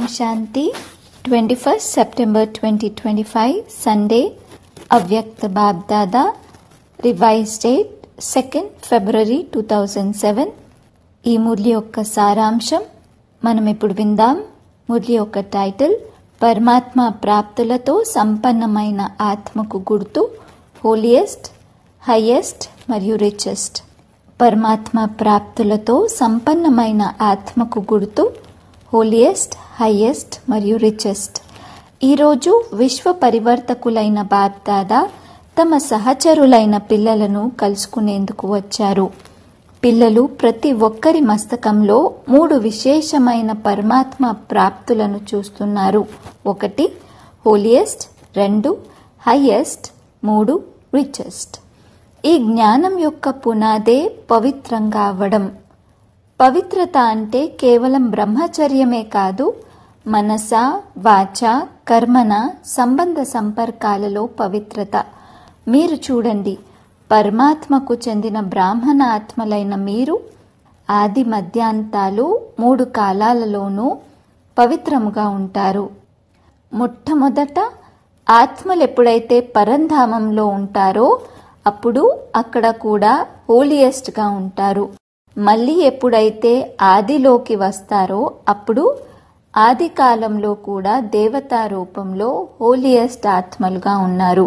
శాంతి twenty first September twenty twenty five Sunday అవ్యక్త Bapdada revise date second February two thousand seven ఈ మురళి యొక్క సారాంశం మనం ఇప్పుడు విందాం మురళి యొక్క టైటిల్ పరమాత్మ ప్రాప్తులతో సంపన్నమైన ఆత్మకు గుర్తు హోలియెస్ట్ హైయెస్ట్ మరియు రిచెస్ట్ పరమాత్మ ప్రాప్తులతో సంపన్నమైన ఆత్మకు గుర్తు హోలియెస్ట్ హైయెస్ట్ మరియు రిచెస్ట్ ఈరోజు విశ్వ పరివర్తకులైన బాప్దాదా తమ సహచరులైన పిల్లలను కలుసుకునేందుకు వచ్చారు పిల్లలు ప్రతి ఒక్కరి మస్తకంలో మూడు విశేషమైన పరమాత్మ ప్రాప్తులను చూస్తున్నారు ఒకటి హోలియెస్ట్ రెండు హైయెస్ట్ మూడు రిచెస్ట్ ఈ జ్ఞానం యొక్క పునాదే పవిత్రంగా అవ్వడం పవిత్రత అంటే కేవలం బ్రహ్మచర్యమే కాదు మనస వాచ కర్మన సంబంధ సంపర్కాలలో పవిత్రత మీరు చూడండి పరమాత్మకు చెందిన బ్రాహ్మణ ఆత్మలైన మీరు ఆది మధ్యాంతాలు మూడు కాలాలలోనూ పవిత్రముగా ఉంటారు మొట్టమొదట ఆత్మలు ఎప్పుడైతే పరంధామంలో ఉంటారో అప్పుడు అక్కడ కూడా హోలియెస్ట్గా ఉంటారు మళ్ళీ ఎప్పుడైతే ఆదిలోకి వస్తారో అప్పుడు ఆది కాలంలో కూడా దేవతా రూపంలో హోలియెస్ట్ ఆత్మలుగా ఉన్నారు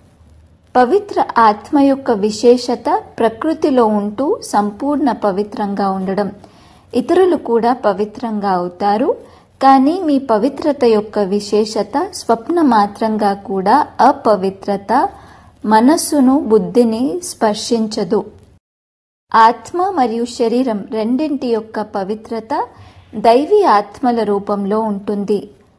పవిత్ర ఆత్మ యొక్క విశేషత ప్రకృతిలో ఉంటూ సంపూర్ణ పవిత్రంగా ఉండడం ఇతరులు కూడా పవిత్రంగా అవుతారు కానీ మీ పవిత్రత యొక్క విశేషత స్వప్న మాత్రంగా కూడా అపవిత్రత మనస్సును బుద్ధిని స్పర్శించదు ఆత్మ మరియు శరీరం రెండింటి యొక్క పవిత్రత దైవీ ఆత్మల రూపంలో ఉంటుంది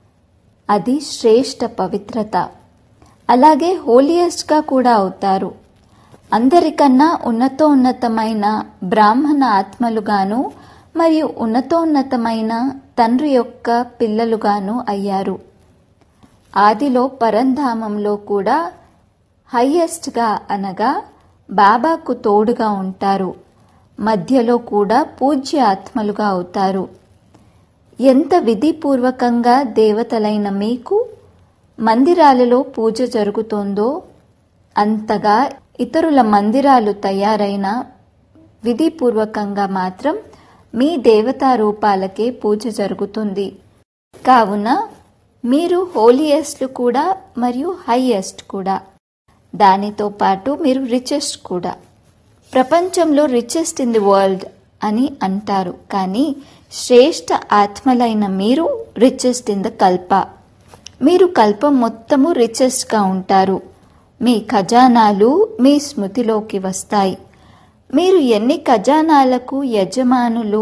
అది శ్రేష్ట పవిత్రత అలాగే హోలియెస్ట్గా కూడా అవుతారు అందరికన్నా ఉన్నతోన్నతమైన బ్రాహ్మణ ఆత్మలుగాను మరియు ఉన్నతోన్నతమైన తండ్రి యొక్క పిల్లలుగాను అయ్యారు ఆదిలో పరంధామంలో కూడా హైయెస్ట్గా అనగా బాబాకు తోడుగా ఉంటారు మధ్యలో కూడా పూజ్య ఆత్మలుగా అవుతారు ఎంత విధిపూర్వకంగా దేవతలైన మీకు మందిరాలలో పూజ జరుగుతోందో అంతగా ఇతరుల మందిరాలు తయారైన విధిపూర్వకంగా మాత్రం మీ దేవతా రూపాలకే పూజ జరుగుతుంది కావున మీరు హోలియెస్ట్లు కూడా మరియు హైయెస్ట్ కూడా దానితో పాటు మీరు రిచెస్ట్ కూడా ప్రపంచంలో రిచెస్ట్ ఇన్ ది వరల్డ్ అని అంటారు కానీ శ్రేష్ఠ ఆత్మలైన మీరు రిచెస్ట్ ఇన్ ద కల్ప మీరు కల్పం మొత్తము రిచెస్ట్గా ఉంటారు మీ ఖజానాలు మీ స్మృతిలోకి వస్తాయి మీరు ఎన్ని ఖజానాలకు యజమానులు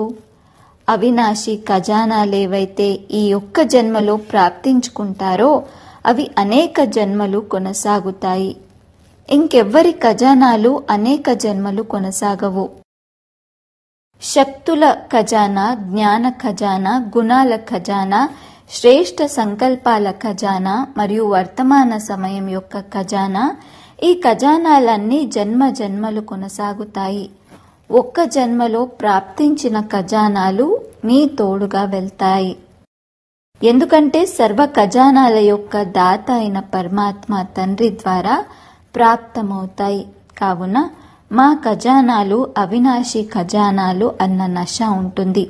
అవినాశి ఖజానాలేవైతే ఈ ఒక్క జన్మలో ప్రాప్తించుకుంటారో అవి అనేక జన్మలు కొనసాగుతాయి ఇంకెవ్వరి ఖజానాలు అనేక జన్మలు కొనసాగవు శక్తుల ఖజానా జ్ఞాన ఖజానా గుణాల ఖజానా శ్రేష్ఠ సంకల్పాల ఖజానా మరియు వర్తమాన సమయం యొక్క ఖజానా ఈ ఖజానాలన్నీ జన్మ జన్మలు కొనసాగుతాయి ఒక్క జన్మలో ప్రాప్తించిన ఖజానాలు మీ తోడుగా వెళ్తాయి ఎందుకంటే సర్వ ఖజానాల యొక్క దాత అయిన పరమాత్మ తండ్రి ద్వారా ప్రాప్తమవుతాయి కావున మా ఖజానాలు అవినాశి ఖజానాలు అన్న నశ ఉంటుంది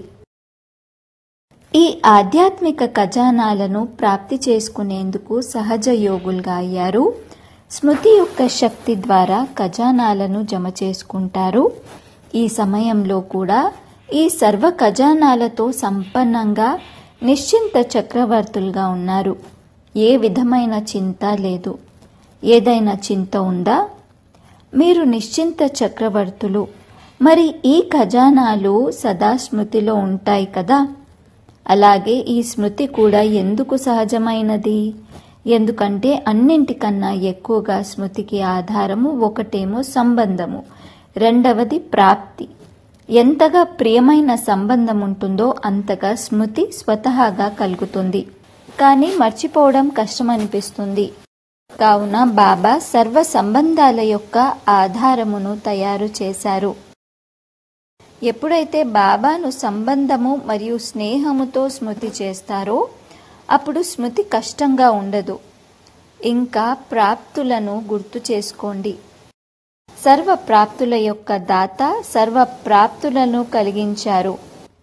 ఈ ఆధ్యాత్మిక ఖజానాలను ప్రాప్తి చేసుకునేందుకు సహజ యోగులుగా అయ్యారు స్మృతి యొక్క శక్తి ద్వారా ఖజానాలను జమ చేసుకుంటారు ఈ సమయంలో కూడా ఈ సర్వ ఖజానాలతో సంపన్నంగా నిశ్చింత చక్రవర్తులుగా ఉన్నారు ఏ విధమైన చింత లేదు ఏదైనా చింత ఉందా మీరు నిశ్చింత చక్రవర్తులు మరి ఈ ఖజానాలు సదా స్మృతిలో ఉంటాయి కదా అలాగే ఈ స్మృతి కూడా ఎందుకు సహజమైనది ఎందుకంటే అన్నింటికన్నా ఎక్కువగా స్మృతికి ఆధారము ఒకటేమో సంబంధము రెండవది ప్రాప్తి ఎంతగా ప్రియమైన సంబంధం ఉంటుందో అంతగా స్మృతి స్వతహాగా కలుగుతుంది కానీ మర్చిపోవడం కష్టమనిపిస్తుంది కావున బాబా సర్వ సంబంధాల యొక్క ఆధారమును తయారు చేశారు ఎప్పుడైతే బాబాను సంబంధము మరియు స్నేహముతో స్మృతి చేస్తారో అప్పుడు స్మృతి కష్టంగా ఉండదు ఇంకా ప్రాప్తులను గుర్తు చేసుకోండి సర్వ ప్రాప్తుల యొక్క దాత సర్వ ప్రాప్తులను కలిగించారు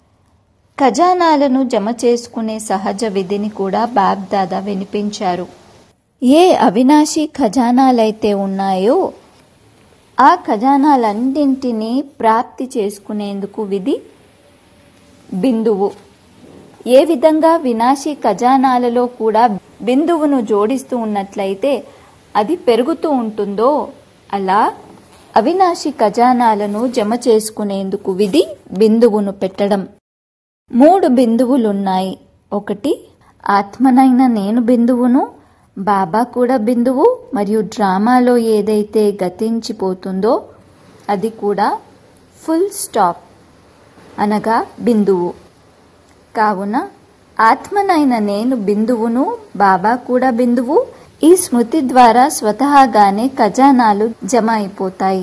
ఖజానాలను జమ చేసుకునే సహజ విధిని కూడా బాబ్దాదా వినిపించారు ఏ అవినాశి ఖజానాలైతే ఉన్నాయో ఆ ఖజానాలన్నింటినీ ప్రాప్తి చేసుకునేందుకు విధి బిందువు ఏ విధంగా వినాశీ ఖజానాలలో కూడా బిందువును జోడిస్తూ ఉన్నట్లయితే అది పెరుగుతూ ఉంటుందో అలా అవినాశి ఖజానాలను జమ చేసుకునేందుకు విధి బిందువును పెట్టడం మూడు బిందువులున్నాయి ఒకటి ఆత్మనైన నేను బిందువును బాబా కూడా బిందువు మరియు డ్రామాలో ఏదైతే గతించిపోతుందో అది కూడా ఫుల్ స్టాప్ అనగా బిందువు కావున ఆత్మనైన నేను బిందువును బాబా కూడా బిందువు ఈ స్మృతి ద్వారా స్వతహాగానే ఖజానాలు జమ అయిపోతాయి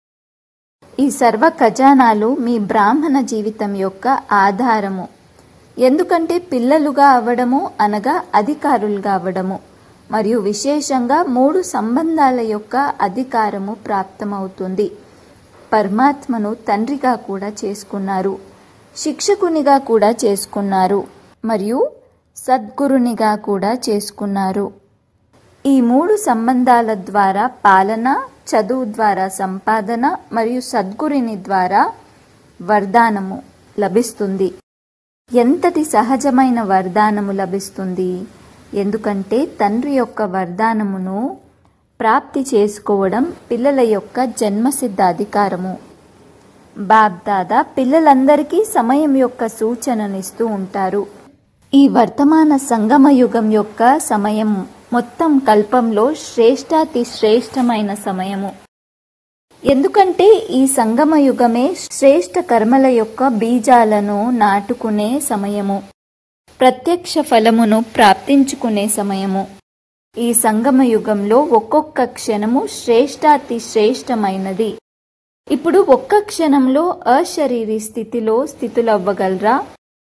ఈ సర్వ ఖజానాలు మీ బ్రాహ్మణ జీవితం యొక్క ఆధారము ఎందుకంటే పిల్లలుగా అవ్వడము అనగా అధికారులుగా అవ్వడము మరియు విశేషంగా మూడు సంబంధాల యొక్క అధికారము ప్రాప్తమవుతుంది పరమాత్మను తండ్రిగా కూడా చేసుకున్నారు శిక్షకునిగా కూడా చేసుకున్నారు మరియు సద్గురునిగా కూడా చేసుకున్నారు ఈ మూడు సంబంధాల ద్వారా పాలన చదువు ద్వారా సంపాదన మరియు సద్గురిని ద్వారా వరదానము లభిస్తుంది ఎంతటి సహజమైన వరదానము లభిస్తుంది ఎందుకంటే తండ్రి యొక్క వరదానమును ప్రాప్తి చేసుకోవడం పిల్లల యొక్క జన్మసిద్ధ అధికారము బాబ్దాదా పిల్లలందరికీ సమయం యొక్క సూచననిస్తూ ఉంటారు ఈ వర్తమాన సంగమ యుగం యొక్క సమయం మొత్తం కల్పంలో శ్రేష్టాతి శ్రేష్టమైన సమయము ఎందుకంటే ఈ సంగమ యుగమే శ్రేష్ట కర్మల యొక్క బీజాలను నాటుకునే సమయము ప్రత్యక్ష ఫలమును ప్రాప్తించుకునే సమయము ఈ సంగమ యుగంలో ఒక్కొక్క క్షణము శ్రేష్టాతి శ్రేష్టమైనది ఇప్పుడు ఒక్క క్షణంలో అశరీరీ స్థితిలో స్థితులవ్వగలరా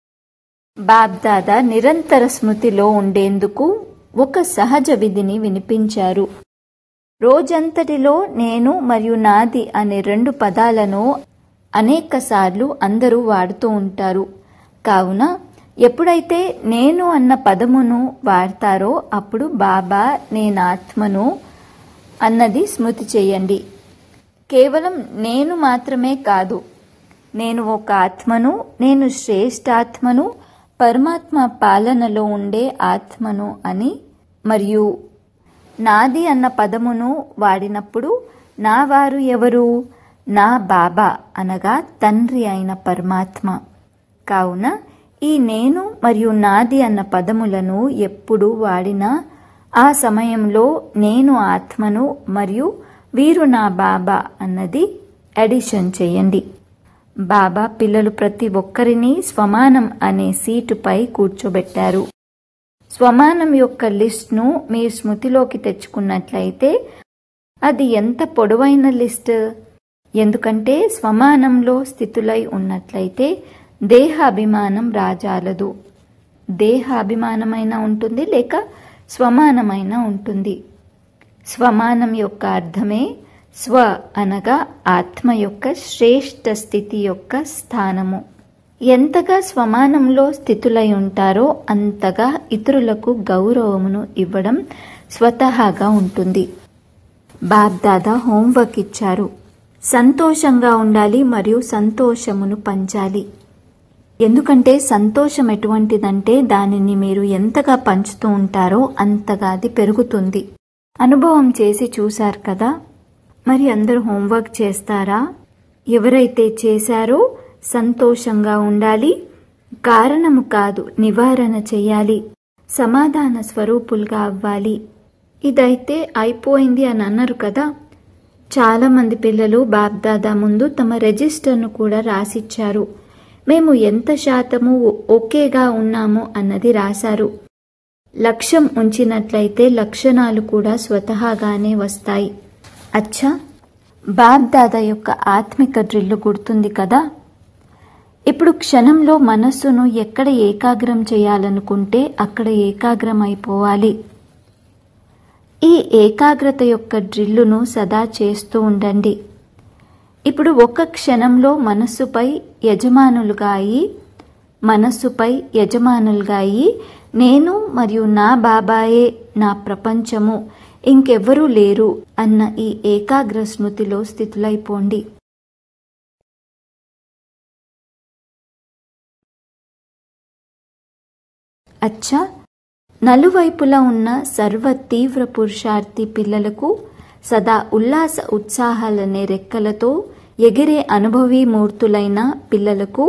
బాబ్దాదా నిరంతర స్మృతిలో ఉండేందుకు ఒక సహజ విధిని వినిపించారు రోజంతటిలో నేను మరియు నాది అనే రెండు పదాలను అనేకసార్లు అందరూ వాడుతూ ఉంటారు కావున ఎప్పుడైతే నేను అన్న పదమును వాడతారో అప్పుడు బాబా నేనాత్మను అన్నది స్మృతి చేయండి కేవలం నేను మాత్రమే కాదు నేను ఒక ఆత్మను నేను శ్రేష్టాత్మను పరమాత్మ పాలనలో ఉండే ఆత్మను అని మరియు నాది అన్న పదమును వాడినప్పుడు నా వారు ఎవరు నా బాబా అనగా తండ్రి అయిన పరమాత్మ కావున ఈ నేను మరియు నాది అన్న పదములను ఎప్పుడు వాడినా ఆ సమయంలో నేను ఆత్మను మరియు వీరు నా బాబా అన్నది అడిషన్ చేయండి బాబా పిల్లలు ప్రతి ఒక్కరిని స్వమానం అనే సీటుపై కూర్చోబెట్టారు స్వమానం యొక్క లిస్ట్ను మీ స్మృతిలోకి తెచ్చుకున్నట్లయితే అది ఎంత పొడవైన లిస్ట్ ఎందుకంటే స్వమానంలో స్థితులై ఉన్నట్లయితే దేహాభిమానం రాజాలదు దేహాభిమానమైన ఉంటుంది లేక స్వమానమైన ఉంటుంది స్వమానం యొక్క అర్థమే స్వ అనగా ఆత్మ యొక్క శ్రేష్ట స్థితి యొక్క స్థానము ఎంతగా స్వమానంలో స్థితులై ఉంటారో అంతగా ఇతరులకు గౌరవమును ఇవ్వడం స్వతహాగా ఉంటుంది బాబ్దాదా హోంవర్క్ ఇచ్చారు సంతోషంగా ఉండాలి మరియు సంతోషమును పంచాలి ఎందుకంటే సంతోషం ఎటువంటిదంటే దానిని మీరు ఎంతగా పంచుతూ ఉంటారో అంతగా అది పెరుగుతుంది అనుభవం చేసి చూశారు కదా మరి అందరూ హోంవర్క్ చేస్తారా ఎవరైతే చేశారో సంతోషంగా ఉండాలి కారణము కాదు నివారణ చేయాలి సమాధాన స్వరూపులుగా అవ్వాలి ఇదైతే అయిపోయింది అని అన్నారు కదా చాలా మంది పిల్లలు బాబ్దాదా ముందు తమ రిజిస్టర్ను కూడా రాసిచ్చారు మేము ఎంత శాతము ఓకేగా ఉన్నాము అన్నది రాశారు లక్ష్యం ఉంచినట్లయితే లక్షణాలు కూడా స్వతహాగానే వస్తాయి అచ్చా బాబ్దాదా యొక్క ఆత్మిక డ్రిల్లు గుర్తుంది కదా ఇప్పుడు క్షణంలో మనస్సును ఎక్కడ ఏకాగ్రం చేయాలనుకుంటే అక్కడ ఏకాగ్రం అయిపోవాలి ఈ ఏకాగ్రత యొక్క డ్రిల్లును సదా చేస్తూ ఉండండి ఇప్పుడు ఒక్క క్షణంలో మనస్సుపై యజమానులుగా అయి మనస్సుపై యజమానులుగా అయి నేను మరియు నా బాబాయే నా ప్రపంచము ఇంకెవ్వరూ లేరు అన్న ఈ ఏకాగ్ర స్మృతిలో స్థితులైపోండి అచ్చా నలువైపులా ఉన్న సర్వ తీవ్ర పురుషార్థి పిల్లలకు సదా ఉల్లాస ఉత్సాహాలనే రెక్కలతో ఎగిరే అనుభవీ మూర్తులైన పిల్లలకు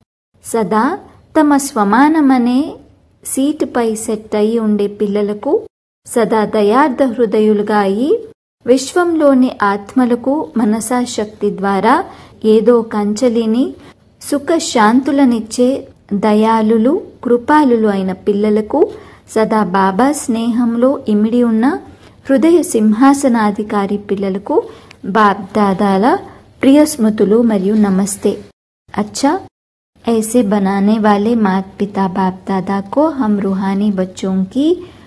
సదా తమ స్వమానమనే సీటుపై సెట్ అయి ఉండే పిల్లలకు సదా దయార్థ హృదయులుగా అయి విశ్వంలోని ఆత్మలకు మనసాశక్తి ద్వారా ఏదో కంచలిని సుఖ శాంతులనిచ్చే దయాలులు కృపాలులు అయిన పిల్లలకు సదా బాబా స్నేహంలో ఇమిడి ఉన్న హృదయ సింహాసనాధికారి పిల్లలకు బాబ్దాదాల ప్రియ స్మృతులు మరియు నమస్తే अच्छा ऐसे बनाने वाले माता पिता बाप दादा को हम रूहानी बच्चों की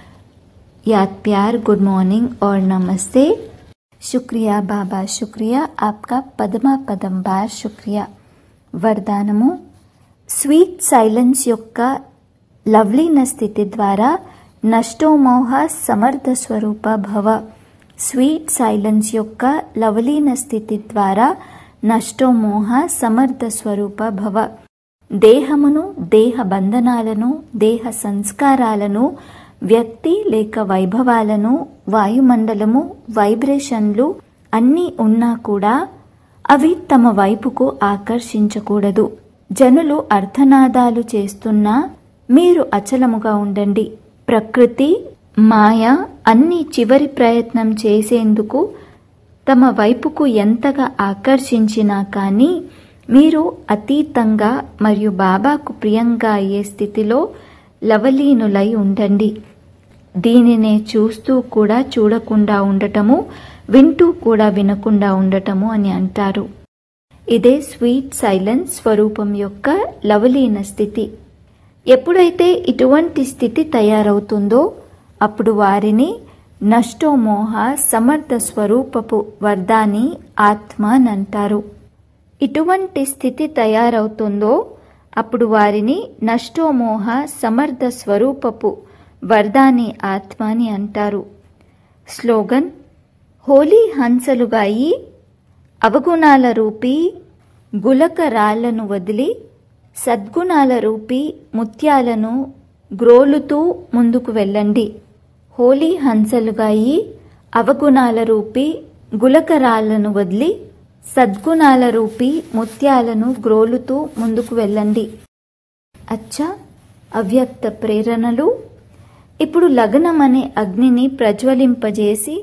याद प्यार गुड मॉर्निंग और नमस्ते शुक्रिया बाबा शुक्रिया आपका पदमा पदम बार शुक्रिया వరదానము స్వీట్ సైలెన్స్ యొక్క లవ్లీన స్థితి ద్వారా నష్టోమోహ సమర్థ స్వరూప భవ స్వీట్ సైలెన్స్ యొక్క లవలీన స్థితి ద్వారా నష్టోమోహ సమర్థ స్వరూప భవ దేహమును దేహ బంధనాలను దేహ సంస్కారాలను వ్యక్తి లేక వైభవాలను వాయుమండలము వైబ్రేషన్లు అన్నీ ఉన్నా కూడా అవి తమ వైపుకు ఆకర్షించకూడదు జనులు అర్థనాదాలు చేస్తున్నా మీరు అచలముగా ఉండండి ప్రకృతి మాయ అన్ని చివరి ప్రయత్నం చేసేందుకు తమ వైపుకు ఎంతగా ఆకర్షించినా కానీ మీరు అతీతంగా మరియు బాబాకు ప్రియంగా అయ్యే స్థితిలో లవలీనులై ఉండండి దీనినే చూస్తూ కూడా చూడకుండా ఉండటము వింటూ కూడా వినకుండా ఉండటము అని అంటారు ఇదే స్వీట్ సైలెన్స్ స్వరూపం యొక్క లవలీన స్థితి ఎప్పుడైతే ఇటువంటి స్థితి తయారవుతుందో అప్పుడు వారిని నష్టోమోహ సమర్థ స్వరూపపు వర్ధాని ఆత్మ అని అంటారు ఇటువంటి స్థితి తయారవుతుందో అప్పుడు వారిని నష్టోమోహ సమర్థ స్వరూపపు వర్ధాని ఆత్మ అని అంటారు స్లోగన్ హోలీ హంసలుగా అయి అవగుణాల రూపీ గులక రాళ్లను వదిలి సద్గుణాల రూపీ ముత్యాలను గ్రోలుతూ ముందుకు వెళ్ళండి హోలీ హంసలుగా అయి అవగుణాల రూపీ గులకరాళ్లను వదిలి సద్గుణాల రూపీ ముత్యాలను గ్రోలుతూ ముందుకు వెళ్ళండి అచ్చా అవ్యక్త ప్రేరణలు ఇప్పుడు లగ్నం అనే అగ్నిని ప్రజ్వలింపజేసి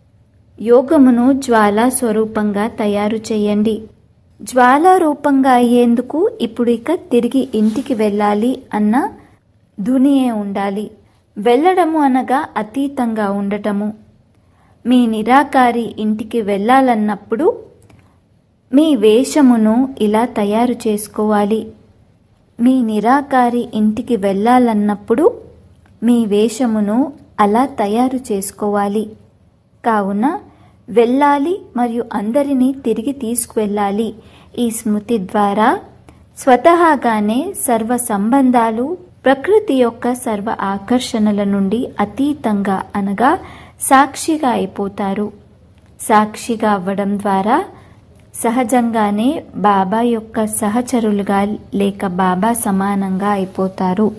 యోగమును జ్వాలా స్వరూపంగా తయారు చేయండి జ్వాలా రూపంగా అయ్యేందుకు ఇప్పుడు ఇక తిరిగి ఇంటికి వెళ్ళాలి అన్న ధునియే ఉండాలి వెళ్ళడము అనగా అతీతంగా ఉండటము మీ నిరాకారి ఇంటికి వెళ్ళాలన్నప్పుడు మీ వేషమును ఇలా తయారు చేసుకోవాలి మీ నిరాకారి ఇంటికి వెళ్ళాలన్నప్పుడు మీ వేషమును అలా తయారు చేసుకోవాలి కావున వెళ్ళాలి మరియు అందరినీ తిరిగి తీసుకువెళ్ళాలి ఈ స్మృతి ద్వారా స్వతహాగానే సర్వ సంబంధాలు ప్రకృతి యొక్క సర్వ ఆకర్షణల నుండి అతీతంగా అనగా సాక్షిగా అయిపోతారు సాక్షిగా అవ్వడం ద్వారా సహజంగానే బాబా యొక్క సహచరులుగా లేక బాబా సమానంగా అయిపోతారు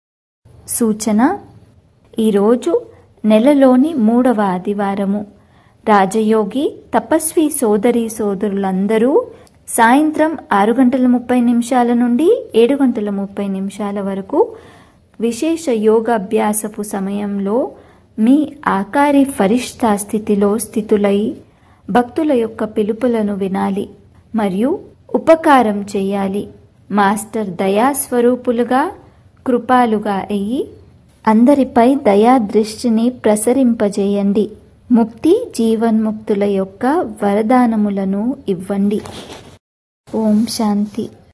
సూచన ఈరోజు నెలలోని మూడవ ఆదివారము రాజయోగి తపస్వి సోదరి సోదరులందరూ సాయంత్రం ఆరు గంటల ముప్పై నిమిషాల నుండి ఏడు గంటల ముప్పై నిమిషాల వరకు విశేష యోగాభ్యాసపు సమయంలో మీ ఆకారి ఫరిష్ఠా స్థితిలో స్థితులై భక్తుల యొక్క పిలుపులను వినాలి మరియు ఉపకారం చేయాలి మాస్టర్ దయాస్వరూపులుగా కృపాలుగా అయ్యి అందరిపై దయా దృష్టిని ప్రసరింపజేయండి ముక్తి జీవన్ముక్తుల యొక్క వరదానములను ఇవ్వండి ఓం శాంతి